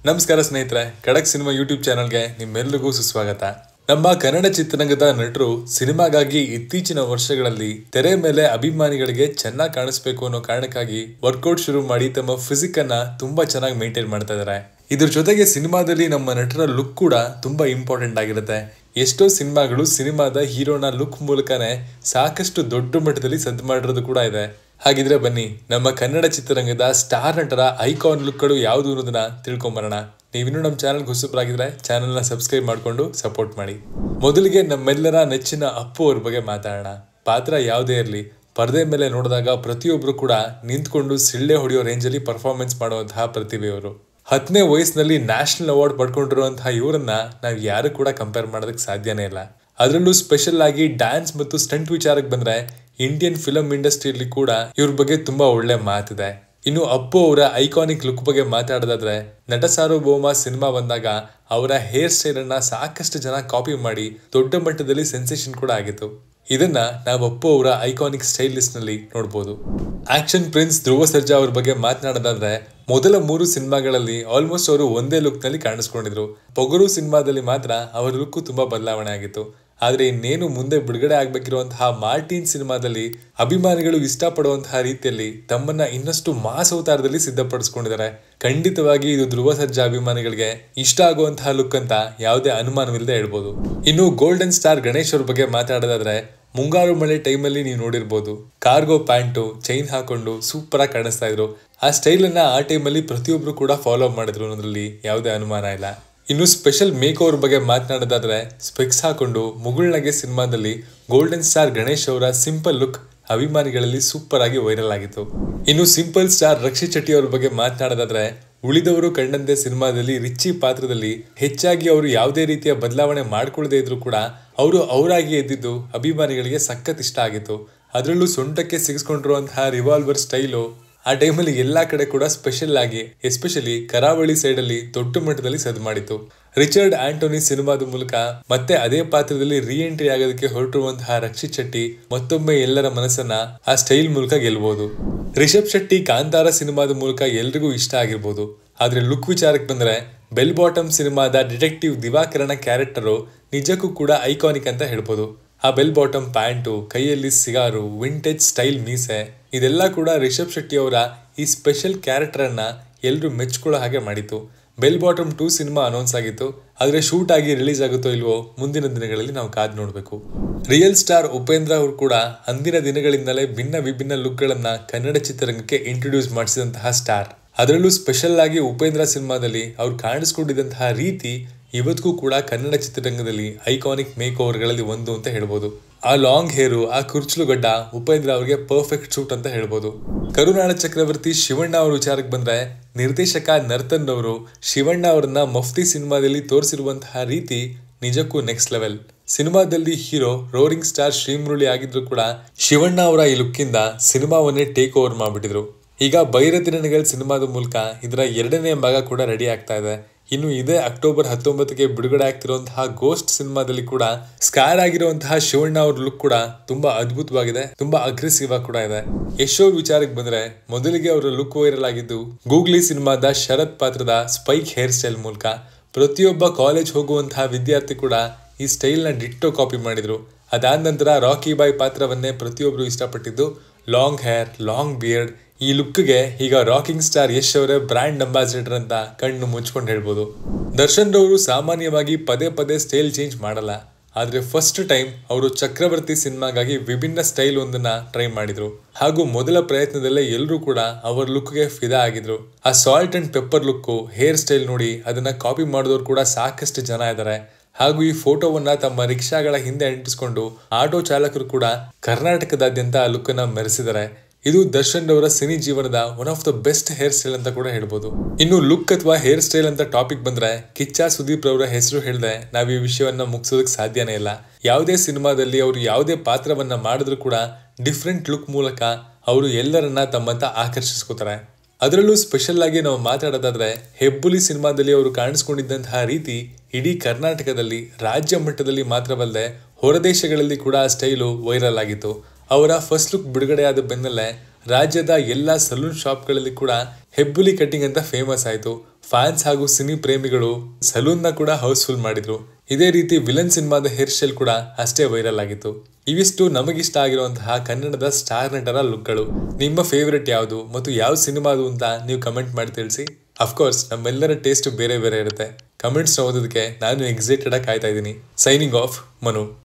ನಮಸ್ಕಾರ ಸ್ನೇಹಿತರೆ ಖಡಕ್ ಸಿನಿಮಾ ಯೂಟ್ಯೂಬ್ ಚಾನಲ್ಗೆ ನಿಮ್ಮೆಲ್ಲರಿಗೂ ಸುಸ್ವಾಗತ ನಮ್ಮ ಕನ್ನಡ ಚಿತ್ರರಂಗದ ನಟರು ಸಿನಿಮಾಗಾಗಿ ಇತ್ತೀಚಿನ ವರ್ಷಗಳಲ್ಲಿ ತೆರೆ ಮೇಲೆ ಅಭಿಮಾನಿಗಳಿಗೆ ಚೆನ್ನಾಗಿ ಕಾಣಿಸ್ಬೇಕು ಅನ್ನೋ ಕಾರಣಕ್ಕಾಗಿ ವರ್ಕೌಟ್ ಶುರು ಮಾಡಿ ತಮ್ಮ ಫಿಸಿಕ್ ಅನ್ನ ತುಂಬಾ ಚೆನ್ನಾಗಿ ಮೇಂಟೈನ್ ಮಾಡ್ತಾ ಇದ್ದಾರೆ ಇದ್ರ ಜೊತೆಗೆ ಸಿನಿಮಾದಲ್ಲಿ ನಮ್ಮ ನಟರ ಲುಕ್ ಕೂಡ ತುಂಬಾ ಇಂಪಾರ್ಟೆಂಟ್ ಆಗಿರುತ್ತೆ ಎಷ್ಟೋ ಸಿನಿಮಾಗಳು ಸಿನಿಮಾದ ಹೀರೋನ ಲುಕ್ ಮೂಲಕನೇ ಸಾಕಷ್ಟು ದೊಡ್ಡ ಮಟ್ಟದಲ್ಲಿ ಸದ್ದು ಮಾಡಿರೋದು ಕೂಡ ಇದೆ ಹಾಗಿದ್ರೆ ಬನ್ನಿ ನಮ್ಮ ಕನ್ನಡ ಚಿತ್ರರಂಗದ ಸ್ಟಾರ್ ನಟರ ಐಕಾನ್ ಲುಕ್ಗಳು ಯಾವುದು ಅನ್ನೋದನ್ನ ತಿಳ್ಕೊಂಬರೋಣ ನೀವಿನ್ನೂ ನಮ್ಮ ಚಾನಲ್ ಹೊಸಬರಾಗಿದ್ರೆ ಚಾನಲ್ನ ಸಬ್ಸ್ಕ್ರೈಬ್ ಮಾಡಿಕೊಂಡು ಸಪೋರ್ಟ್ ಮಾಡಿ ಮೊದಲಿಗೆ ನಮ್ಮೆಲ್ಲರ ನೆಚ್ಚಿನ ಅಪ್ಪು ಅವ್ರ ಬಗ್ಗೆ ಮಾತಾಡೋಣ ಪಾತ್ರ ಯಾವುದೇ ಇರಲಿ ಪರದೆ ಮೇಲೆ ನೋಡಿದಾಗ ಪ್ರತಿಯೊಬ್ಬರು ಕೂಡ ನಿಂತ್ಕೊಂಡು ಸಿಳ್ಳೆ ಹೊಡೆಯೋ ರೇಂಜಲ್ಲಿ ಪರ್ಫಾರ್ಮೆನ್ಸ್ ಮಾಡುವಂತಹ ಪ್ರತಿಭೆಯವರು ಹತ್ತನೇ ವಯಸ್ಸಿನಲ್ಲಿ ನ್ಯಾಷನಲ್ ಅವಾರ್ಡ್ ಪಡ್ಕೊಂಡಿರುವಂತಹ ಇವರನ್ನ ನಾವು ಯಾರು ಕೂಡ ಕಂಪೇರ್ ಮಾಡೋದಕ್ಕೆ ಸಾಧ್ಯನೇ ಇಲ್ಲ ಅದರಲ್ಲೂ ಸ್ಪೆಷಲ್ ಆಗಿ ಡ್ಯಾನ್ಸ್ ಮತ್ತು ಸ್ಟಂಟ್ ವಿಚಾರಕ್ಕೆ ಬಂದ್ರೆ ಇಂಡಿಯನ್ ಫಿಲಂ ಇಂಡಸ್ಟ್ರಿಯಲ್ಲಿ ಕೂಡ ಇವ್ರ ಬಗ್ಗೆ ತುಂಬಾ ಒಳ್ಳೆ ಮಾತಿದೆ ಇನ್ನು ಅಪ್ಪು ಅವರ ಐಕಾನಿಕ್ ಲುಕ್ ಬಗ್ಗೆ ಮಾತಾಡೋದಾದ್ರೆ ನಟ ಸಾರ್ವಭೌಮ ಸಿನಿಮಾ ಬಂದಾಗ ಅವರ ಹೇರ್ ಸ್ಟೈಲ್ ಅನ್ನ ಸಾಕಷ್ಟು ಜನ ಕಾಪಿ ಮಾಡಿ ದೊಡ್ಡ ಮಟ್ಟದಲ್ಲಿ ಸೆನ್ಸೇಷನ್ ಕೂಡ ಆಗಿತ್ತು ಇದನ್ನ ನಾವು ಅಪ್ಪು ಅವರ ಐಕಾನಿಕ್ ಸ್ಟೈಲ್ ಲಿಸ್ಟ್ ನಲ್ಲಿ ನೋಡಬಹುದು ಆಕ್ಷನ್ ಪ್ರಿನ್ಸ್ ಧ್ರುವ ಸರ್ಜಾ ಅವ್ರ ಬಗ್ಗೆ ಮಾತನಾಡೋದಾದ್ರೆ ಮೊದಲ ಮೂರು ಸಿನಿಮಾಗಳಲ್ಲಿ ಆಲ್ಮೋಸ್ಟ್ ಅವರು ಒಂದೇ ಲುಕ್ ನಲ್ಲಿ ಕಾಣಿಸ್ಕೊಂಡಿದ್ರು ಪೊಗರು ಸಿನಿಮಾದಲ್ಲಿ ಮಾತ್ರ ಅವರ ಲುಕ್ ತುಂಬಾ ಬದಲಾವಣೆ ಆಗಿತ್ತು ಆದ್ರೆ ಇನ್ನೇನು ಮುಂದೆ ಬಿಡುಗಡೆ ಆಗ್ಬೇಕಿರುವಂತಹ ಮಾರ್ಟಿನ್ ಸಿನಿಮಾದಲ್ಲಿ ಅಭಿಮಾನಿಗಳು ಇಷ್ಟಪಡುವಂತಹ ರೀತಿಯಲ್ಲಿ ತಮ್ಮನ್ನ ಇನ್ನಷ್ಟು ಮಾಸ್ ಅವತಾರದಲ್ಲಿ ಸಿದ್ಧಪಡಿಸ್ಕೊಂಡಿದ್ದಾರೆ ಖಂಡಿತವಾಗಿ ಇದು ಧ್ರುವ ಸರ್ಜಾ ಅಭಿಮಾನಿಗಳಿಗೆ ಇಷ್ಟ ಆಗುವಂತಹ ಲುಕ್ ಅಂತ ಯಾವುದೇ ಅನುಮಾನವಿಲ್ಲದೆ ಹೇಳ್ಬೋದು ಇನ್ನು ಗೋಲ್ಡನ್ ಸ್ಟಾರ್ ಗಣೇಶ್ ಅವ್ರ ಬಗ್ಗೆ ಮಾತಾಡೋದಾದ್ರೆ ಮುಂಗಾರು ಮಳೆ ಟೈಮಲ್ಲಿ ನೀವು ನೋಡಿರ್ಬೋದು ಕಾರ್ಗೋ ಪ್ಯಾಂಟು ಚೈನ್ ಹಾಕೊಂಡು ಸೂಪರ್ ಆಗಿ ಕಾಣಿಸ್ತಾ ಇದ್ರು ಆ ಸ್ಟೈಲ್ ಅನ್ನ ಆ ಟೈಮಲ್ಲಿ ಪ್ರತಿಯೊಬ್ರು ಕೂಡ ಫಾಲೋ ಮಾಡಿದ್ರು ಅನ್ನೋದ್ರಲ್ಲಿ ಯಾವುದೇ ಅನುಮಾನ ಇಲ್ಲ ಇನ್ನು ಸ್ಪೆಷಲ್ ಮೇಕ್ ಓವರ್ ಬಗ್ಗೆ ಮಾತನಾಡೋದಾದ್ರೆ ಸ್ಪೆಕ್ಸ್ ಹಾಕೊಂಡು ಮುಗುಳ್ನಗೆ ಸಿನಿಮಾದಲ್ಲಿ ಗೋಲ್ಡನ್ ಸ್ಟಾರ್ ಗಣೇಶ್ ಅವರ ಸಿಂಪಲ್ ಲುಕ್ ಅಭಿಮಾನಿಗಳಲ್ಲಿ ಸೂಪರ್ ಆಗಿ ವೈರಲ್ ಆಗಿತ್ತು ಇನ್ನು ಸಿಂಪಲ್ ಸ್ಟಾರ್ ರಕ್ಷಿತ್ ಶೆಟ್ಟಿ ಅವ್ರ ಬಗ್ಗೆ ಮಾತನಾಡೋದಾದ್ರೆ ಉಳಿದವರು ಕಂಡಂತೆ ಸಿನಿಮಾದಲ್ಲಿ ರಿಚ್ಚಿ ಪಾತ್ರದಲ್ಲಿ ಹೆಚ್ಚಾಗಿ ಅವರು ಯಾವುದೇ ರೀತಿಯ ಬದಲಾವಣೆ ಮಾಡ್ಕೊಳ್ಳದೆ ಇದ್ರು ಕೂಡ ಅವರು ಅವರಾಗಿ ಎದ್ದಿದ್ದು ಅಭಿಮಾನಿಗಳಿಗೆ ಸಖತ್ ಇಷ್ಟ ಆಗಿತ್ತು ಅದರಲ್ಲೂ ಸೊಂಟಕ್ಕೆ ಸಿಗಿಸ್ಕೊಂಡಿರುವಂತಹ ರಿವಾಲ್ವರ್ ಸ್ಟೈಲು ಆ ಟೈಮಲ್ಲಿ ಎಲ್ಲಾ ಕಡೆ ಕೂಡ ಸ್ಪೆಷಲ್ ಆಗಿ ಎಸ್ಪೆಷಲಿ ಕರಾವಳಿ ಸೈಡಲ್ಲಿ ದೊಡ್ಡ ಮಟ್ಟದಲ್ಲಿ ಸದ್ ಮಾಡಿತ್ತು ರಿಚರ್ಡ್ ಆಂಟೋನಿ ಸಿನಿಮಾದ ಮೂಲಕ ಮತ್ತೆ ಅದೇ ಪಾತ್ರದಲ್ಲಿ ರೀ ಎಂಟ್ರಿ ಆಗೋದಕ್ಕೆ ಹೊರಟಿರುವಂತಹ ರಕ್ಷಿತ್ ಶೆಟ್ಟಿ ಮತ್ತೊಮ್ಮೆ ಎಲ್ಲರ ಮನಸ್ಸನ್ನ ಆ ಸ್ಟೈಲ್ ಮೂಲಕ ಗೆಲ್ಬಹುದು ರಿಷಬ್ ಶೆಟ್ಟಿ ಕಾಂತಾರ ಸಿನಿಮಾದ ಮೂಲಕ ಎಲ್ರಿಗೂ ಇಷ್ಟ ಆಗಿರ್ಬೋದು ಆದ್ರೆ ಲುಕ್ ವಿಚಾರಕ್ಕೆ ಬಂದ್ರೆ ಬೆಲ್ ಬಾಟಮ್ ಸಿನಿಮಾದ ಡಿಟೆಕ್ಟಿವ್ ದಿವಾಕರಣ ಕ್ಯಾರೆಕ್ಟರು ನಿಜಕ್ಕೂ ಕೂಡ ಐಕಾನಿಕ್ ಅಂತ ಹೇಳ್ಬೋದು ಆ ಬೆಲ್ ಬಾಟಮ್ ಪ್ಯಾಂಟು ಕೈಯಲ್ಲಿ ಸಿಗಾರು ವಿಂಟೇಜ್ ಸ್ಟೈಲ್ ಮೀಸೆ ಇದೆಲ್ಲ ಕೂಡ ರಿಷಬ್ ಶೆಟ್ಟಿ ಅವರ ಈ ಸ್ಪೆಷಲ್ ಕ್ಯಾರೆಕ್ಟರ್ ಅನ್ನ ಎಲ್ಲರೂ ಮೆಚ್ಕೊಳ್ಳೋ ಹಾಗೆ ಮಾಡಿತ್ತು bell bottom two cinema announce ಆಗಿತ್ತು ಆದರೆ ಶೂಟ್ ಆಗಿ ರಿಲೀಸ್ ಆಗುತ್ತೋ ಇಲ್ವೋ ಮುಂದಿನ ದಿನಗಳಲ್ಲಿ ನಾವು ಕಾದ್ ನೋಡಬೇಕು ರಿಯಲ್ ಸ್ಟಾರ್ ಉಪೇಂದ್ರ ಅವರು ಕೂಡ ಅಂದಿನ ದಿನಗಳಿಂದಲೇ ಭಿನ್ನ ವಿಭಿನ್ನ ಲುಕ್ಗಳನ್ನ ಕನ್ನಡ ಚಿತ್ರರಂಗಕ್ಕೆ ಇಂಟ್ರೊಡ್ಯೂಸ್ ಮಾಡಿಸಿದಂತಹ ಸ್ಟಾರ್ ಅದರಲ್ಲೂ ಸ್ಪೆಷಲ್ ಆಗಿ ಉಪೇಂದ್ರ ಸಿನಿಮಾದಲ್ಲಿ ಅವ್ರು ಕಾಣಿಸ್ಕೊಂಡಿದ್ದಂತಹ ರೀತಿ ಇವತ್ತಿಗೂ ಕೂಡ ಕನ್ನಡ ಚಿತ್ರರಂಗದಲ್ಲಿ ಐಕಾನಿಕ್ ಮೇಕ್ ಓವರ್ಗಳಲ್ಲಿ ಒಂದು ಅಂತ ಹೇಳ್ಬೋದು ಆ ಲಾಂಗ್ ಹೇರು ಆ ಕುರ್ಚಲು ಗಡ್ಡ ಉಪೇಂದ್ರ ಅವರಿಗೆ ಪರ್ಫೆಕ್ಟ್ ಶೂಟ್ ಅಂತ ಹೇಳ್ಬೋದು ಕರುನಾಡ ಚಕ್ರವರ್ತಿ ಶಿವಣ್ಣ ಅವ್ರ ವಿಚಾರಕ್ಕೆ ಬಂದ್ರೆ ನಿರ್ದೇಶಕ ನರ್ತನ್ ಅವರು ಶಿವಣ್ಣ ಅವರನ್ನ ಮಫ್ತಿ ಸಿನಿಮಾದಲ್ಲಿ ತೋರಿಸಿರುವಂತಹ ರೀತಿ ನಿಜಕ್ಕೂ ನೆಕ್ಸ್ಟ್ ಲೆವೆಲ್ ಸಿನಿಮಾದಲ್ಲಿ ಹೀರೋ ರೋರಿಂಗ್ ಸ್ಟಾರ್ ಶ್ರೀಮುರಳಿ ಆಗಿದ್ರು ಕೂಡ ಶಿವಣ್ಣ ಅವರ ಈ ಲುಕ್ಕಿಂದ ಸಿನಿಮಾವನ್ನೇ ಟೇಕ್ ಓವರ್ ಮಾಡ್ಬಿಟ್ಟಿದ್ರು ಈಗ ಬೈರತಿನಗಳ ಸಿನಿಮಾದ ಮೂಲಕ ಇದರ ಎರಡನೇ ಭಾಗ ಕೂಡ ರೆಡಿ ಆಗ್ತಾ ಇದೆ ಇನ್ನು ಇದೇ ಅಕ್ಟೋಬರ್ ಹತ್ತೊಂಬತ್ತಕ್ಕೆ ಬಿಡುಗಡೆ ಆಗ್ತಿರುವಂತಹ ಗೋಸ್ಟ್ ಸಿನಿಮಾದಲ್ಲಿ ಕೂಡ ಸ್ಕಾರ್ ಆಗಿರುವಂತಹ ಶಿವಣ್ಣ ಅವ್ರ ಲುಕ್ ಕೂಡ ತುಂಬಾ ಅದ್ಭುತವಾಗಿದೆ ತುಂಬಾ ಅಗ್ರೆಸಿವ್ ಆಗಿ ಕೂಡ ಇದೆ ಯಶ್ ಅವ್ರ ವಿಚಾರಕ್ಕೆ ಬಂದ್ರೆ ಮೊದಲಿಗೆ ಅವರ ಲುಕ್ ವೈರಲ್ ಆಗಿದ್ದು ಗೂಗ್ಲಿ ಸಿನಿಮಾದ ಶರತ್ ಪಾತ್ರದ ಸ್ಪೈಕ್ ಹೇರ್ ಸ್ಟೈಲ್ ಮೂಲಕ ಪ್ರತಿಯೊಬ್ಬ ಕಾಲೇಜ್ ಹೋಗುವಂತಹ ವಿದ್ಯಾರ್ಥಿ ಕೂಡ ಈ ಸ್ಟೈಲ್ ನ ಡಿಟ್ಟೋ ಕಾಪಿ ಮಾಡಿದ್ರು ಅದಾದ ನಂತರ ರಾಕಿ ಬಾಯ್ ಪಾತ್ರವನ್ನೇ ಪ್ರತಿಯೊಬ್ರು ಇಷ್ಟಪಟ್ಟಿದ್ದು ಲಾಂಗ್ ಹೇರ್ ಲಾಂಗ್ ಬಿಯರ್ಡ್ ಈ ಲುಕ್ಗೆ ಈಗ ರಾಕಿಂಗ್ ಸ್ಟಾರ್ ಯಶ್ ಅವರೇ ಬ್ರ್ಯಾಂಡ್ ಅಂಬಾಸಿಡರ್ ಅಂತ ಕಣ್ಣು ಮುಚ್ಕೊಂಡು ಹೇಳ್ಬೋದು ದರ್ಶನ್ ರವರು ಸಾಮಾನ್ಯವಾಗಿ ಪದೇ ಪದೇ ಸ್ಟೈಲ್ ಚೇಂಜ್ ಮಾಡಲ್ಲ ಆದ್ರೆ ಫಸ್ಟ್ ಟೈಮ್ ಅವರು ಚಕ್ರವರ್ತಿ ಸಿನಿಮಾಗಾಗಿ ವಿಭಿನ್ನ ಸ್ಟೈಲ್ ಒಂದನ್ನ ಟ್ರೈ ಮಾಡಿದ್ರು ಹಾಗೂ ಮೊದಲ ಪ್ರಯತ್ನದಲ್ಲೇ ಎಲ್ಲರೂ ಕೂಡ ಅವರ ಲುಕ್ಗೆ ಫಿದಾ ಆಗಿದ್ರು ಆ salt and pepper look hair style ನೋಡಿ ಅದನ್ನ ಕಾಪಿ ಮಾಡಿದವರು ಕೂಡ ಸಾಕಷ್ಟು ಜನ ಇದ್ದಾರೆ ಹಾಗೂ ಈ ಫೋಟೋವನ್ನ ತಮ್ಮ ರಿಕ್ಷಾಗಳ ಹಿಂದೆ ಅಂಟಿಸ್ಕೊಂಡು ಆಟೋ ಚಾಲಕರು ಕೂಡ ಕರ್ನಾಟಕದಾದ್ಯಂತ ಆ ಲುಕ್ ಅನ್ನ ಮೆರೆಸಿದ್ದಾರೆ ಇದು ದರ್ಶನ್ ಅವರ ಸಿನಿ ಜೀವನದ one of the best hair style ಅಂತ ಕೂಡ ಹೇಳ್ಬೋದು ಇನ್ನು ಲುಕ್ ಅಥವಾ ಹೇರ್ ಸ್ಟೈಲ್ ಅಂತ ಟಾಪಿಕ್ ಬಂದ್ರೆ ಕಿಚ್ಚ ಸುದೀಪ್ ರವರ ಹೆಸರು ಹೇಳ್ದೆ ನಾವು ಈ ವಿಷಯವನ್ನ ಮುಗಿಸೋದಕ್ಕೆ ಸಾಧ್ಯನೇ ಇಲ್ಲ ಯಾವುದೇ ಸಿನಿಮಾದಲ್ಲಿ ಅವರು ಯಾವುದೇ ಪಾತ್ರವನ್ನ ಮಾಡಿದ್ರು ಕೂಡ ಡಿಫ್ರೆಂಟ್ ಲುಕ್ ಮೂಲಕ ಅವರು ಎಲ್ಲರನ್ನ ತಮ್ಮಂತ ಆಕರ್ಷಿಸ್ಕೋತಾರೆ ಅದರಲ್ಲೂ ಸ್ಪೆಷಲ್ ಆಗಿ ನಾವು ಮಾತಾಡೋದಾದ್ರೆ ಹೆಬ್ಬುಲಿ ಸಿನಿಮಾದಲ್ಲಿ ಅವರು ಕಾಣಿಸ್ಕೊಂಡಿದ್ದಂತಹ ರೀತಿ ಇಡೀ ಕರ್ನಾಟಕದಲ್ಲಿ ರಾಜ್ಯ ಮಟ್ಟದಲ್ಲಿ ಮಾತ್ರವಲ್ಲದೆ ಹೊರದೇಶಗಳಲ್ಲಿ ಕೂಡ ಆ ಸ್ಟೈಲು ವೈರಲ್ ಆಗಿತ್ತು ಅವರ ಫಸ್ಟ್ ಲುಕ್ ಬಿಡುಗಡೆಯಾದ ಬೆನ್ನಲ್ಲೇ ರಾಜ್ಯದ ಎಲ್ಲ ಸಲೂನ್ ಶಾಪ್ಗಳಲ್ಲಿ ಕೂಡ ಹೆಬ್ಬುಲಿ ಕಟ್ಟಿಂಗ್ ಅಂತ ಫೇಮಸ್ ಆಯಿತು ಫ್ಯಾನ್ಸ್ ಹಾಗೂ ಸಿನಿ ಪ್ರೇಮಿಗಳು ಸಲೂನ್ ನ ಕೂಡ ಹೌಸ್ಫುಲ್ ಮಾಡಿದ್ರು ಇದೇ ರೀತಿ ವಿಲನ್ ಸಿನಿಮಾದ ಹೇರ್ ಸ್ಟೈಲ್ ಕೂಡ ಅಷ್ಟೇ ವೈರಲ್ ಆಗಿತ್ತು ಇವಿಷ್ಟು ನಮಗಿಷ್ಟ ಆಗಿರುವಂತಹ ಕನ್ನಡದ ಸ್ಟಾರ್ ನಟರ ಲುಕ್ಗಳು ನಿಮ್ಮ ಫೇವರೆಟ್ ಯಾವುದು ಮತ್ತು ಯಾವ ಸಿನಿಮಾದು ಅಂತ ನೀವು ಕಮೆಂಟ್ ಮಾಡಿ ತಿಳಿಸಿ ಅಫ್ಕೋರ್ಸ್ ನಮ್ಮೆಲ್ಲರ ಟೇಸ್ಟ್ ಬೇರೆ ಬೇರೆ ಇರುತ್ತೆ ಕಮೆಂಟ್ಸ್ ಓದೋದಕ್ಕೆ ನಾನು ಎಕ್ಸೈಟೆಡ್ ಆಗಿ ಕಾಯ್ತಾ ಇದ್ದೀನಿ ಸೈನಿಂಗ್ ಆಫ್ ಮನು